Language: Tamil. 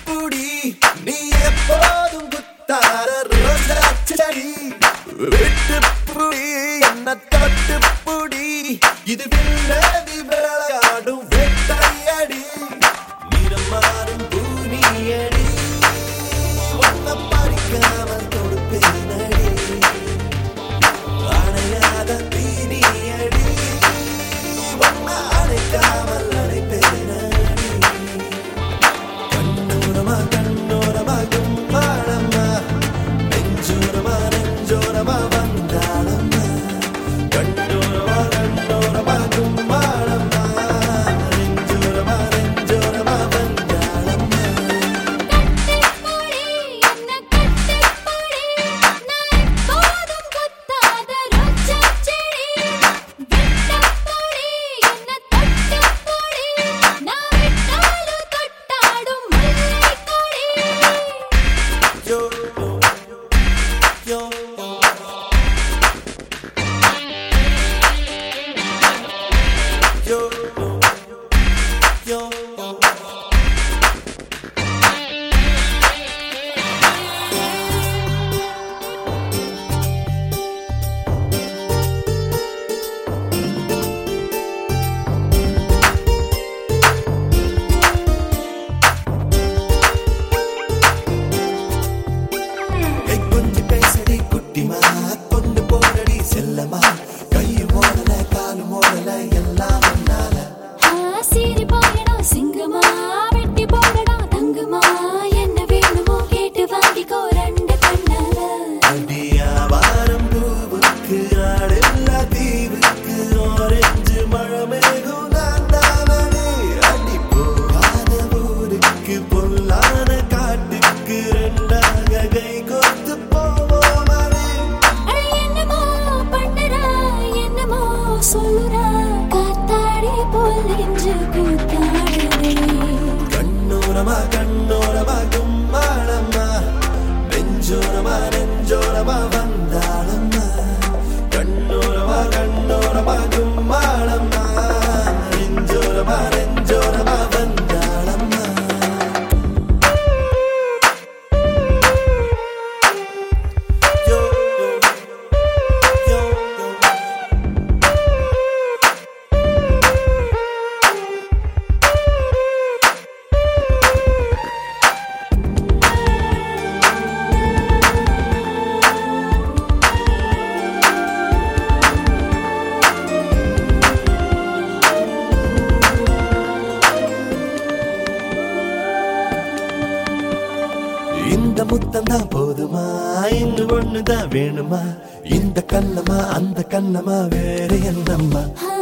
புடி நீ எப்போதும் குத்தார ரோஜா செடி விட்டு புடி என்ன தொட்டு புடி இது வில்லதி விளையாடும் வெட்டையடி நிறம் மாறும் பூனியடி ஒன்ன பறிக்காமல் கொடுப்பேனடி அணையாத தீனியடி ஒன்ன அணைக்காமல் அணைப்பேனடி கண்ணோரமா கண்ணோரமா கும்மாளம்மா நெஞ்சோரமா நெஞ்சோரமா வந்தாளம்மா கண்ணோரமா கண்ணோரமா கும்மாளம்மா நெஞ்சோரமா நெஞ்சோரமா வந்தாளம்மா கட்டிப்பொடி என்ன கட்டிப்பொடி நான் எப்போதும் குத்தாத ரோஜா செடி வெட்டப்பொடி என்ன தொட்டப்பொடி நான் விட்டாலும் தொட்டாடும் முல்லைக்கொடி Yo, yo, yo, yo, yo. கை கொஞ்சி பேசடி குட்டிமா கொண்டு போடடி செல்லமா கையும் ஓடல காலும் ஓடல எல்லாம் ஒன்னால சீறி போயடா சிங்கமா வெட்டி போடடா தங்கமா என்ன வேணுமோ கேட்டு வாங்கிக்கோ ரெண்டு கண்ணால அடியாவாரம் பூவுக்கு ஆடில்ல தீவுக்கு ஆரஞ்சு மழமேகும் நான் தானே அடி போகாத ஊருக்கு பொல்லாத காட்டுக்கு ரெண்டாக கை கோர்த்து போவோமே அட என்னமோ பண்ணுறா என்னமோ சொல்லுறா காத்தாடி போல் நெஞ்சு கூத்தாடுதே கண்ணோரமா கண்ணோரமா கும்மாளம்மா நெஞ்சோரமா நெஞ்சோரமா வந்தாளம்மா கண்ணோரமா கண்ணோரமா கும்மாளம்மா நெஞ்சோரமா நெஞ்சோரமா வந்தாளம்மா Yo, yo, yo, yo. இந்த முத்தம் தான் போதுமா இன்னும் ஒண்ணுதான் வேணுமா இந்த கண்ணமா அந்த கண்ணமா வேற என்னம்மா ஆ